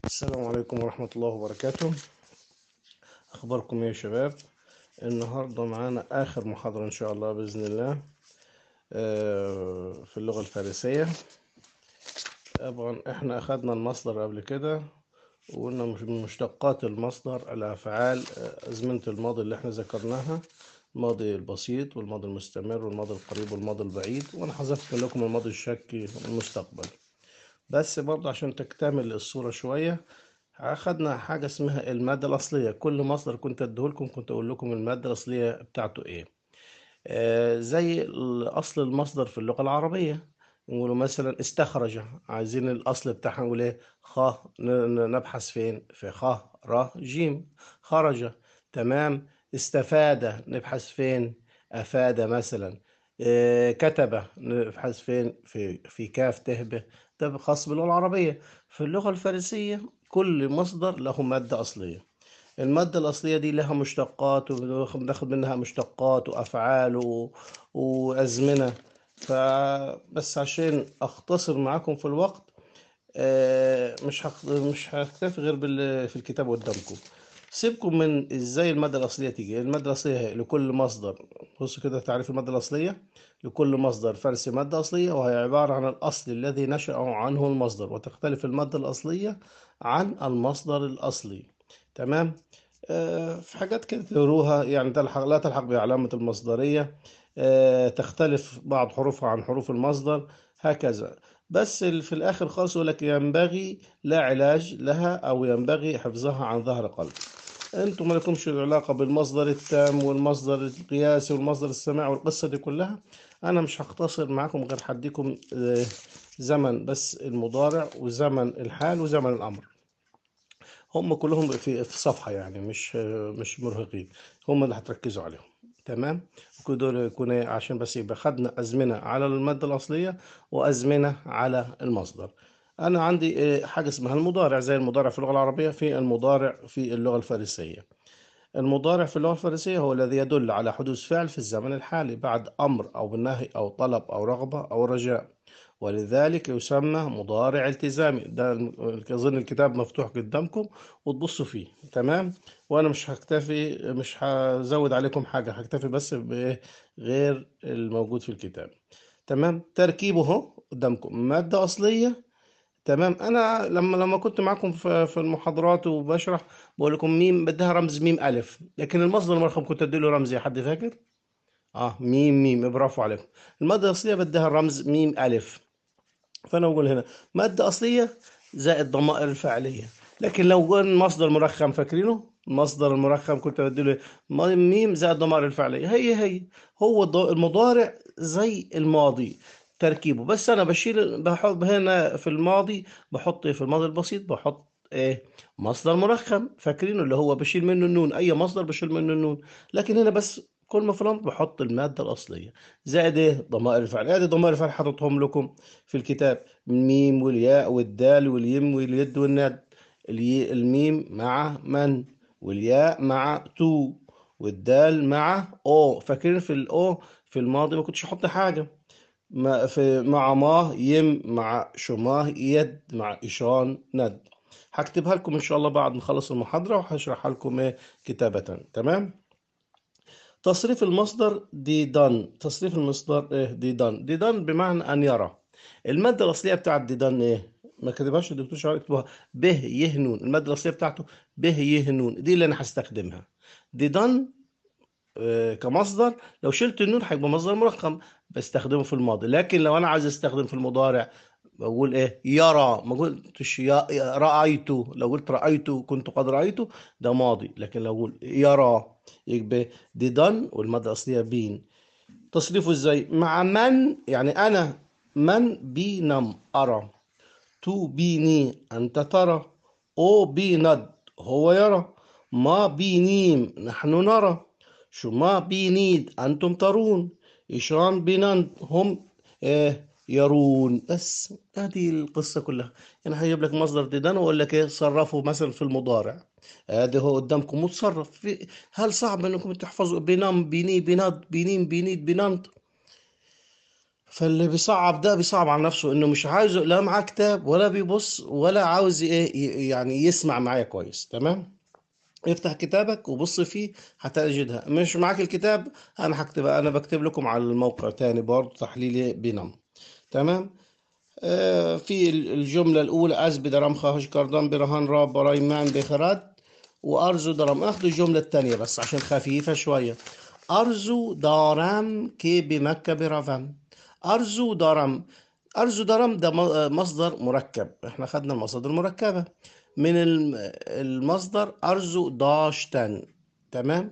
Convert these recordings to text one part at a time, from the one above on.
السلام عليكم ورحمة الله وبركاته أخباركم إيه يا شباب النهاردة معانا آخر محاضرة إن شاء الله بإذن الله آه، في اللغة الفارسية طبعا إحنا أخدنا المصدر قبل كده وقلنا مش- من مشتقات المصدر الأفعال آه، أزمنة الماضي اللي إحنا ذكرناها الماضي البسيط والماضي المستمر والماضي القريب والماضي البعيد وأنا حذفت لكم الماضي الشكي والمستقبل بس برضه عشان تكتمل الصورة شوية أخدنا حاجة اسمها المادة الأصلية كل مصدر كنت أديهولكم كنت أقول لكم المادة الأصلية بتاعته إيه آه زي ال- أصل المصدر في اللغة العربية نقولوا مثلا استخرج عايزين الأصل بتاعها نقول إيه خ ن- ن- نبحث فين في خ ر جيم خرج تمام استفاد نبحث فين أفاد مثلا آه كتب نبحث فين في في كاف ته ب ده خاص باللغة العربية في اللغة الفارسية كل مصدر له مادة أصلية المادة الأصلية دي لها مشتقات وبناخد منها مشتقات وأفعال و... وأزمنة فبس عشان أختصر معاكم في الوقت آه، مش هخ... مش هكتفي غير بال... في الكتاب قدامكم سيبكم من ازاي المادة الأصلية تيجي المادة الأصلية هي لكل مصدر بصوا كده تعريف المادة الأصلية لكل مصدر فارسي مادة أصلية وهي عبارة عن الأصل الذي نشأ عنه المصدر وتختلف المادة الأصلية عن المصدر الأصلي تمام آه، في حاجات كده تقروها يعني تلحق لا تلحق بعلامة المصدرية آه، تختلف بعض حروفها عن حروف المصدر هكذا بس ال- في الآخر خالص يقول لك ينبغي لا علاج لها أو ينبغي حفظها عن ظهر قلب انتم ما لكمش علاقة بالمصدر التام والمصدر القياسي والمصدر السماعي والقصة دي كلها أنا مش هختصر معاكم غير هديكم آه، زمن بس المضارع وزمن الحال وزمن الأمر هم كلهم في في صفحة يعني مش مش مرهقين هم اللي هتركزوا عليهم تمام دول يكون إيه؟ عشان بس يبقى خدنا أزمنة على المادة الأصلية وأزمنة على المصدر أنا عندي إيه، حاجة اسمها المضارع زي المضارع في اللغة العربية في المضارع في اللغة الفارسية المضارع في اللغة الفارسية هو الذي يدل على حدوث فعل في الزمن الحالي بعد أمر أو بالنهي أو طلب أو رغبة أو رجاء ولذلك يسمى مضارع التزامي ده الم- أظن الكتاب مفتوح قدامكم وتبصوا فيه تمام وأنا مش هكتفي مش هزود عليكم حاجة هكتفي بس بغير الموجود في الكتاب تمام تركيبه اهو قدامكم مادة أصلية تمام انا لما لما كنت معاكم في في المحاضرات وبشرح بقول لكم ميم بدها رمز ميم الف لكن المصدر المرقم كنت ادي له رمز يا حد فاكر اه ميم ميم برافو عليكم الماده الاصليه بدها الرمز ميم الف فانا بقول هنا ماده اصليه زائد ضمائر الفاعليه لكن لو كان مصدر مرخم فاكرينه المصدر المرخم كنت بدي له ميم زائد ضمائر الفاعليه هي هي هو الض- المضارع زي الماضي تركيبه بس انا بشيل بحط هنا في الماضي بحط إيه؟ في الماضي البسيط بحط ايه مصدر مرخم فاكرينه اللي هو بشيل منه النون اي مصدر بشيل منه النون لكن هنا بس كل ما في الامر بحط الماده الاصليه زائد ايه ضمائر الفعل ادي ضمائر الفعل حاططهم لكم في الكتاب الميم والياء والدال واليم واليد والند الي- الميم مع من والياء مع تو والدال مع او فاكرين في الاو في الماضي ما كنتش احط حاجه ما في مع ما يم مع شماه يد مع إشان ند هكتبها لكم إن شاء الله بعد ما نخلص المحاضرة وهشرحها لكم إيه كتابة تمام تصريف المصدر ديدان تصريف المصدر إيه ديدان ديدان بمعنى أن يرى المادة الأصلية بتاعت ديدان إيه ما كتبهاش الدكتور شعار اكتبوها به يه نون المادة الأصلية بتاعته به يه نون دي اللي أنا هستخدمها ديدان آه، كمصدر لو شلت النون هيبقى مصدر مرقم بستخدمه في الماضي لكن لو انا عايز استخدم في المضارع بقول ايه يرى ما قلتش يا يا- رأيت لو قلت رأيت كنت قد رأيت ده ماضي لكن لو قلت يرى يبقى دي دان والمادة الأصلية بين تصريفه ازاي مع من يعني انا من بينم أرى تو بيني أنت ترى أو بيند هو يرى ما بينيم نحن نرى شو ما بينيد أنتم ترون إيشان بينند هم آه يرون بس هذه القصة كلها يعني هجيب لك مصدر ديدان وأقول لك إيه صرفه مثلا في المضارع هذا هو قدامكم متصرف في هل صعب انكم تحفظوا بينام بيني بيناد بينيم بينيد بينانت فاللي بيصعب ده بيصعب على نفسه انه مش عايز لا معاه كتاب ولا بيبص ولا عاوز ايه ي- يعني يسمع معايا كويس تمام افتح كتابك وبص فيه هتجدها مش معاك الكتاب انا هكتب انا بكتب لكم على الموقع تاني برضه تحليلي بينام تمام آه في ال- الجملة الأولى أز بدرام خاهش كاردان برهان راب برايمان بخرات وأرزو درام أخذوا الجملة التانية بس عشان خفيفة شوية أرزو دارم كي بمكة برافم أرزو دارم أرزو دارم ده م- مصدر مركب احنا خدنا المصادر المركبة من الم- المصدر أرزو داشتن تمام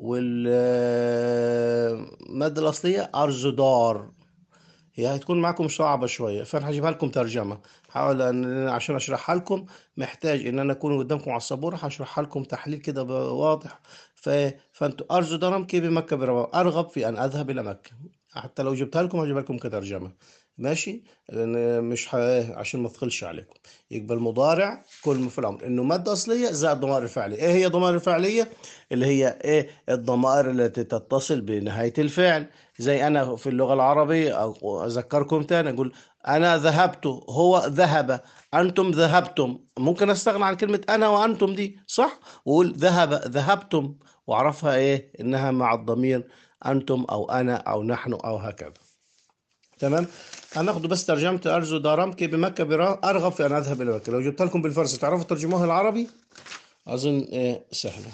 والمادة الأصلية أرزو دار هي هتكون معاكم صعبة شوية فأنا هجيبها لكم ترجمة حاول أن عشان أشرحها لكم محتاج إن أنا أكون قدامكم على السبورة هشرحها لكم تحليل كده ب- واضح ف... فأنتوا أرجو درهم كي بمكة بروا أرغب في أن أذهب إلى مكة حتى لو جبتها لكم هجيبها لكم كترجمة ماشي لأن مش ح... عشان ما تثقلش عليكم يبقى المضارع كل ما في الأمر إنه مادة أصلية زائد ضمائر الفعلية إيه هي ضمائر الفعلية اللي هي إيه الضمائر التي تتصل بنهاية الفعل زي أنا في اللغة العربية أو أذكركم تاني أقول أنا ذهبت هو ذهب أنتم ذهبتم ممكن أستغنى عن كلمة أنا وأنتم دي صح وأقول ذهب ذهبتم وأعرفها إيه إنها مع الضمير أنتم أو أنا أو نحن أو هكذا تمام هناخده بس ترجمة أرجو دارمكي بمكة برا أرغب في أن أذهب إلى مكة لو جبت لكم بالفارسي تعرفوا ترجموها العربي أظن إيه سهلة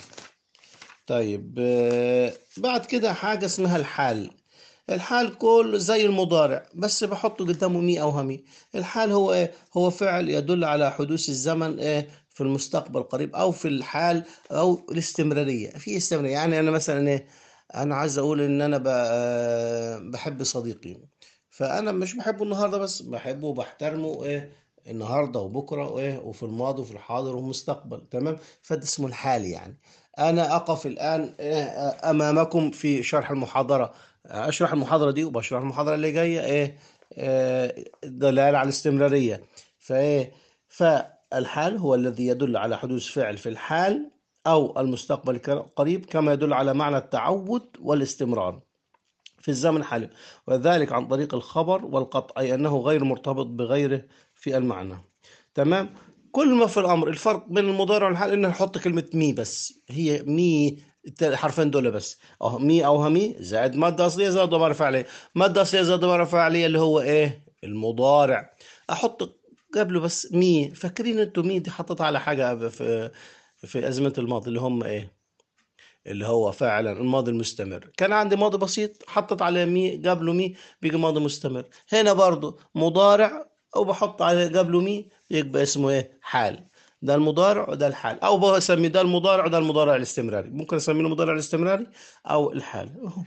طيب آه، بعد كده حاجة اسمها الحال الحال كله زي المضارع بس بحطه قدامه مي أو همي الحال هو إيه؟ هو فعل يدل على حدوث الزمن إيه؟ في المستقبل قريب أو في الحال أو الاستمرارية في استمرارية يعني أنا مثلا إيه أنا عايز أقول إن أنا ب- آه، بحب صديقي فأنا مش بحبه النهاردة بس بحبه وبحترمه إيه النهاردة وبكرة وإيه وفي الماضي وفي الحاضر والمستقبل تمام فده اسمه الحال يعني أنا أقف الآن إيه أمامكم في شرح المحاضرة اشرح المحاضره دي وبشرح المحاضره اللي جايه ايه آه، دلاله على الاستمراريه فايه فالحال هو الذي يدل على حدوث فعل في الحال او المستقبل القريب كما يدل على معنى التعود والاستمرار في الزمن الحالي وذلك عن طريق الخبر والقطع أي أنه غير مرتبط بغيره في المعنى تمام كل ما في الأمر الفرق بين المضارع والحال إن نحط كلمة مي بس هي مي الت- الحرفين دول بس اه مي أو همي زائد مادة أصلية زائد ضمير فعلية مادة أصلية زائد ضمير فعلية اللي هو إيه المضارع أحط قبله بس مي فاكرين انتوا مي دي حطيتها على حاجة في في أزمة الماضي اللي هم إيه اللي هو فعلا الماضي المستمر كان عندي ماضي بسيط حطت عليه مي قبله مي بيجي ماضي مستمر هنا برضو مضارع او بحط عليه قبله مي يبقى اسمه ايه حال ده المضارع وده الحال او بسمي ده المضارع وده المضارع الاستمراري ممكن اسميه المضارع الاستمراري او الحال أهو.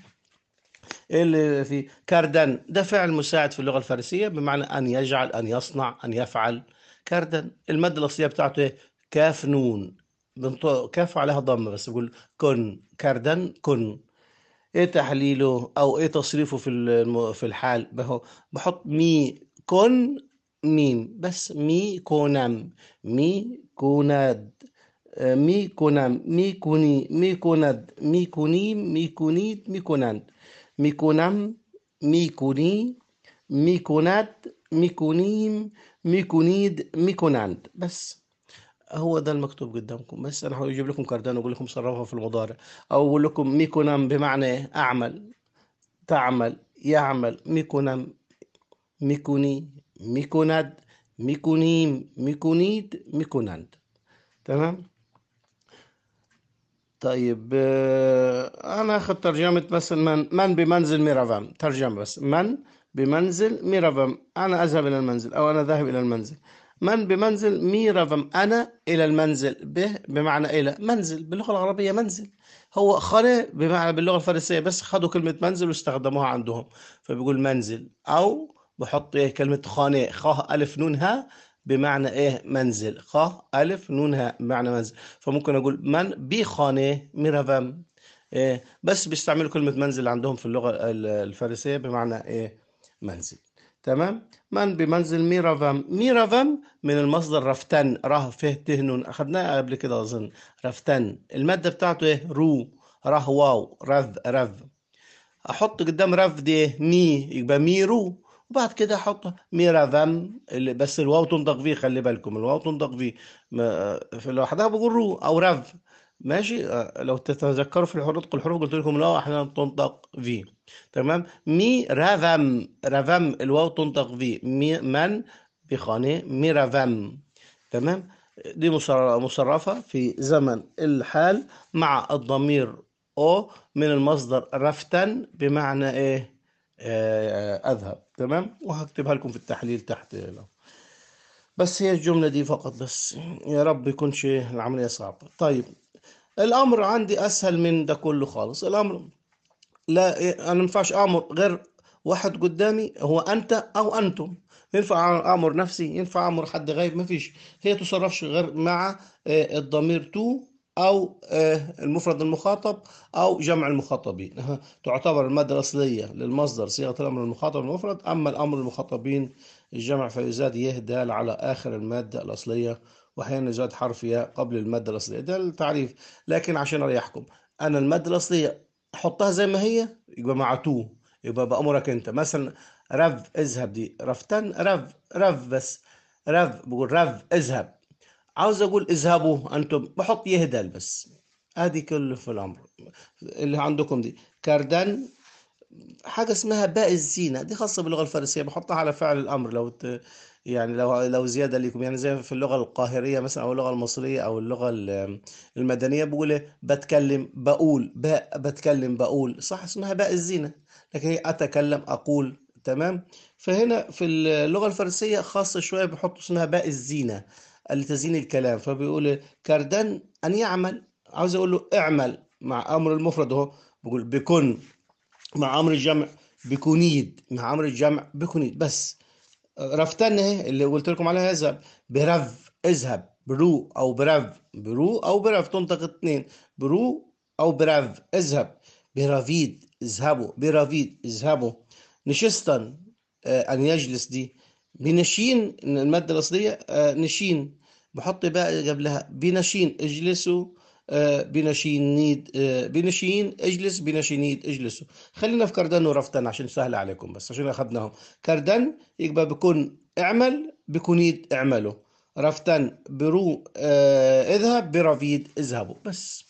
ايه اللي في كردن ده فعل مساعد في اللغة الفارسية بمعنى ان يجعل ان يصنع ان يفعل كردن المادة الأصلية بتاعته ايه كاف نون بنطق كاف عليها ضمة بس بقول كن كردن كن ايه تحليله او ايه تصريفه في الم- في الحال بهو بحط مي كن ميم بس مي كونم مي كوناد آه، مي كونم مي كوني مي كوند مي كونيم مي كونيد مي كوناند مي كونم مي كوني مي كوناد مي كونيم مي كونيد مي كوناند بس هو ده المكتوب قدامكم بس انا هجيب لكم كردان واقول لكم صرفها في المضارع او اقول لكم ميكونام بمعنى إيه؟ اعمل تعمل يعمل ميكونام ميكوني ميكوناد ميكونيم ميكونيد ميكوناند تمام طيب آه، انا اخذ ترجمة مثلا من من بمنزل ميرافام ترجمة بس من بمنزل ميرافام انا اذهب الى المنزل او انا ذاهب الى المنزل من بمنزل ميرافام انا الى المنزل به بمعنى الى منزل باللغة العربية منزل هو خانة بمعنى باللغة الفارسية بس خدوا كلمة منزل واستخدموها عندهم فبيقول منزل او بحط ايه كلمة خانة خاء الف نون ها بمعنى ايه منزل خاء الف نون ها بمعنى منزل فممكن اقول من بخانه ميرافام إيه بس بيستعملوا كلمة منزل عندهم في اللغة ال- الفارسية بمعنى إيه منزل تمام من بمنزل ميرافام ميرافام من المصدر رفتن ره فه ته نون أخدناها قبل كده أظن رفتن المادة بتاعته إيه رو ره واو رف رف أحط قدام رف دي إيه؟ مي يبقى ميرو وبعد كده احط ميرافام اللي بس الواو تنطق فيه خلي بالكم الواو تنطق فيه ما- في لوحدها بقول رو او راف ماشي آه، لو تتذكروا في الحروف الحروف قلت لكم الواو احيانا تنطق في تمام مي رافام رافام الواو تنطق في مي من بخانه ميرافام تمام دي مصر- مصرفة في زمن الحال مع الضمير او من المصدر رفتا بمعنى ايه آه، اذهب تمام وهكتبها لكم في التحليل تحت لو. بس هي الجملة دي فقط بس يا رب يكون شيء العملية صعبة طيب الامر عندي اسهل من ده كله خالص الامر لا انا ما ينفعش امر غير واحد قدامي هو انت او انتم ينفع امر نفسي ينفع امر حد غايب ما فيش هي تصرفش غير مع آه، الضمير تو او آه، المفرد المخاطب او جمع المخاطبين أها، تعتبر الماده الاصليه للمصدر صيغه الامر المخاطب المفرد اما الامر المخاطبين الجمع فيزاد يه دال على اخر الماده الاصليه واحيانا يزاد حرف ياء قبل الماده الاصليه ده التعريف لكن عشان اريحكم انا الماده الاصليه احطها زي ما هي يبقى مع تو يبقى بأمرك انت مثلا رف اذهب دي رفتن رف رف بس رف بقول رف اذهب عاوز اقول اذهبوا انتم بحط يهدل بس ادي كله في الامر اللي عندكم دي كردن حاجه اسمها باء الزينه دي خاصه باللغه الفارسيه بحطها على فعل الامر لو ت... يعني لو لو زياده ليكم يعني زي في اللغه القاهريه مثلا او اللغه المصريه او اللغه ال- المدنيه بقول إيه؟ بتكلم بقول باء بتكلم بقول صح اسمها باء الزينه لكن هي اتكلم اقول تمام فهنا في اللغه الفارسيه خاصه شويه بيحطوا اسمها باء الزينه اللي تزيين الكلام فبيقول إيه؟ كردن ان يعمل عاوز اقول له اعمل مع امر المفرد اهو بقول بكن مع امر الجمع بكونيد مع امر الجمع بكونيد بس رفتن اهي اللي قلت لكم عليها يذهب برف اذهب برو او برف برو او برف تنطق اتنين برو او برف اذهب برافيد اذهبوا برافيد اذهبوا نشستن آه، ان يجلس دي بنشين المادة الأصلية آه، نشين بحط بقى قبلها بنشين اجلسوا آه، بنشين نيد آه، بنشين اجلس بنشينيد اجلسوا خلينا في كردان ورفتن عشان سهل عليكم بس عشان اخذناهم كردان يبقى بكون اعمل بكونيد اعملوا رفتن برو آه، اذهب برافيد اذهبوا بس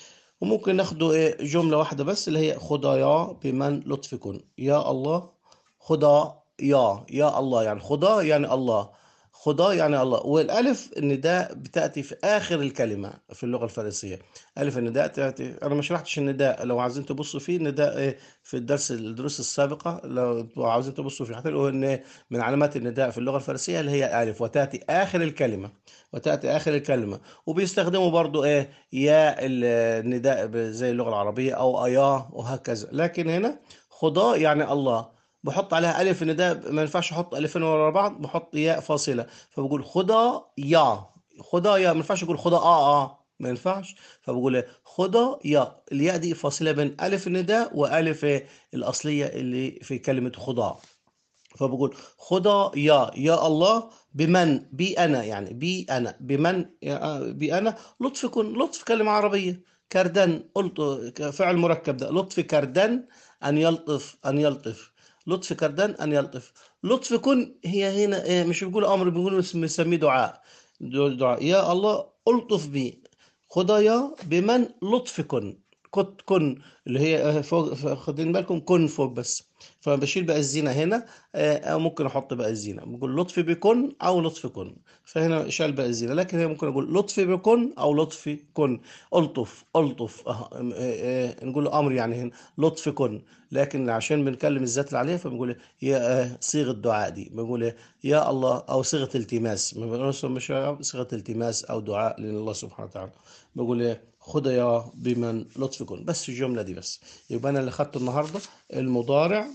وممكن ناخده ايه جملة واحدة بس اللي هي خدايا بمن لطفكن يا الله خدا يا يا الله يعني خدا يعني الله خدا يعني الله والالف النداء بتاتي في اخر الكلمه في اللغه الفارسيه الف النداء تاتي انا ما شرحتش النداء لو عايزين تبصوا فيه النداء إيه في الدرس الدروس السابقه لو عاوزين تبصوا فيه هتلاقوا ان من علامات النداء في اللغه الفارسيه اللي هي الف وتاتي اخر الكلمه وتاتي اخر الكلمه وبيستخدموا برضو ايه يا النداء ب- زي اللغه العربيه او ايا وهكذا لكن هنا خدا يعني الله بحط عليها الف النداء ما ينفعش احط الفين ورا بعض بحط ياء فاصله فبقول خدا يا خدا يا ما ينفعش اقول خدا اه اه ما ينفعش فبقول إيه؟ خدا يا الياء دي فاصله بين الف النداء والف إيه؟ الاصليه اللي في كلمه خدا فبقول خدا يا يا الله بمن بي انا يعني بي انا بمن يا- بي انا لطفكن لطف كلمه عربيه كردن قلت فعل مركب ده لطف كردن ان يلطف ان يلطف لطف كردن ان يلطف لطفكن هي هنا إيه، مش بيقول امر بيقولوا مسميه دعاء دعاء يا الله الطف بي خدايا بمن لطفكن كنت كن اللي هي فوق خدين بالكم كن فوق بس فبشيل بقى الزينة هنا آه، أو ممكن أحط بقى الزينة بقول لطفي بكن أو لطفي كن فهنا شال بقى الزينة لكن هي ممكن أقول لطفي بكن أو لطفي كن ألطف ألطف أه. آه، آه، نقول له أمر يعني هنا لطفي كن لكن عشان بنكلم الذات اللي عليها فبنقول يا آه، صيغة دعاء دي بنقول يا الله أو صيغة التماس ما بنقولش مش صيغة التماس أو دعاء لله سبحانه وتعالى بقول خد يا بمن لطفكم بس الجملة دي بس يبقى أنا اللي خدته النهاردة المضارع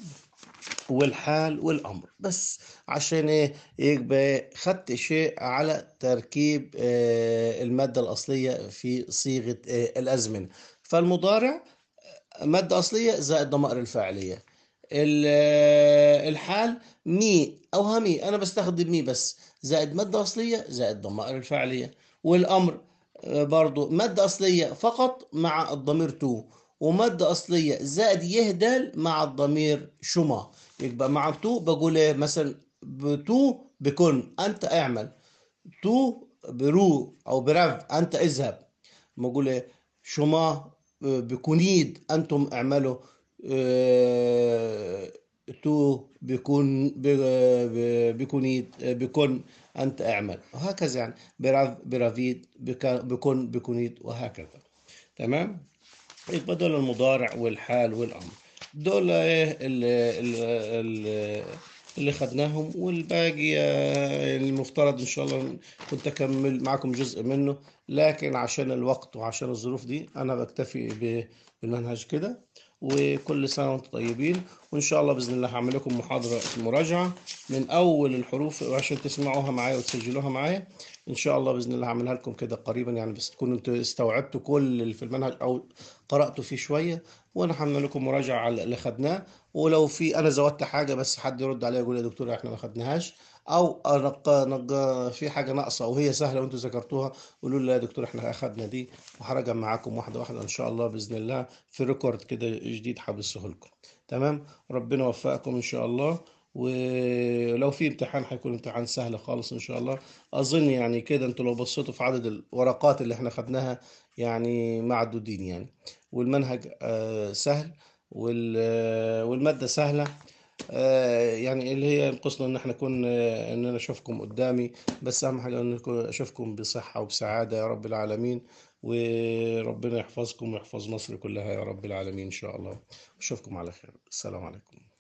والحال والأمر بس عشان إيه يبقى خدت شيء على تركيب آه، المادة الأصلية في صيغة آه، الأزمنة فالمضارع مادة أصلية زائد ضمائر الفاعلية ال- آه، الحال مي أو همي أنا بستخدم مي بس زائد مادة أصلية زائد ضمائر الفاعلية والأمر آه، برضو مادة أصلية فقط مع الضمير تو ومادة أصلية زائد يهدل مع الضمير شما يبقى مع تو بقول إيه مثلا بتو بكن أنت اعمل تو برو أو برف أنت اذهب بقول إيه شما بكونيد أنتم اعملوا آه، تو بيكون ب- ب- بكونيد بكون أنت اعمل وهكذا يعني براف برافيد بكا- بكون بكونيد وهكذا تمام يبقى دول المضارع والحال والأمر دول ايه اللي, اللي, اللي خدناهم والباقي آه، المفترض ان شاء الله كنت اكمل معكم جزء منه لكن عشان الوقت وعشان الظروف دي انا بكتفي ب- بالمنهج كده وكل سنة وانتم طيبين وان شاء الله باذن الله هعمل لكم محاضرة مراجعة من اول الحروف عشان تسمعوها معايا وتسجلوها معايا ان شاء الله باذن الله هعملها لكم كده قريبا يعني بس تكونوا انتوا استوعبتوا كل اللي في المنهج او قرأتوا فيه شوية وانا هعمل لكم مراجعة على اللي خدناه ولو في انا زودت حاجة بس حد يرد عليا يقول يا دكتور احنا ما خدناهاش او نق... نق... في حاجة ناقصة وهي سهلة وانتوا ذكرتوها قولوا لي لا يا دكتور احنا اخدنا دي وهراجع معاكم واحدة واحدة ان شاء الله باذن الله في ريكورد كده جديد هبثه لكم تمام ربنا يوفقكم ان شاء الله ولو في امتحان هيكون امتحان سهل خالص ان شاء الله اظن يعني كده انتوا لو بصيتوا في عدد الورقات اللي احنا خدناها يعني معدودين يعني والمنهج آه، سهل وال- آه، والمادة سهلة آه، يعني اللي هي ينقصنا ان احنا نكون آه، ان انا اشوفكم قدامي بس اهم حاجة ان أكون- اشوفكم بصحة وبسعادة يا رب العالمين وربنا يحفظكم ويحفظ مصر كلها يا رب العالمين ان شاء الله اشوفكم على خير السلام عليكم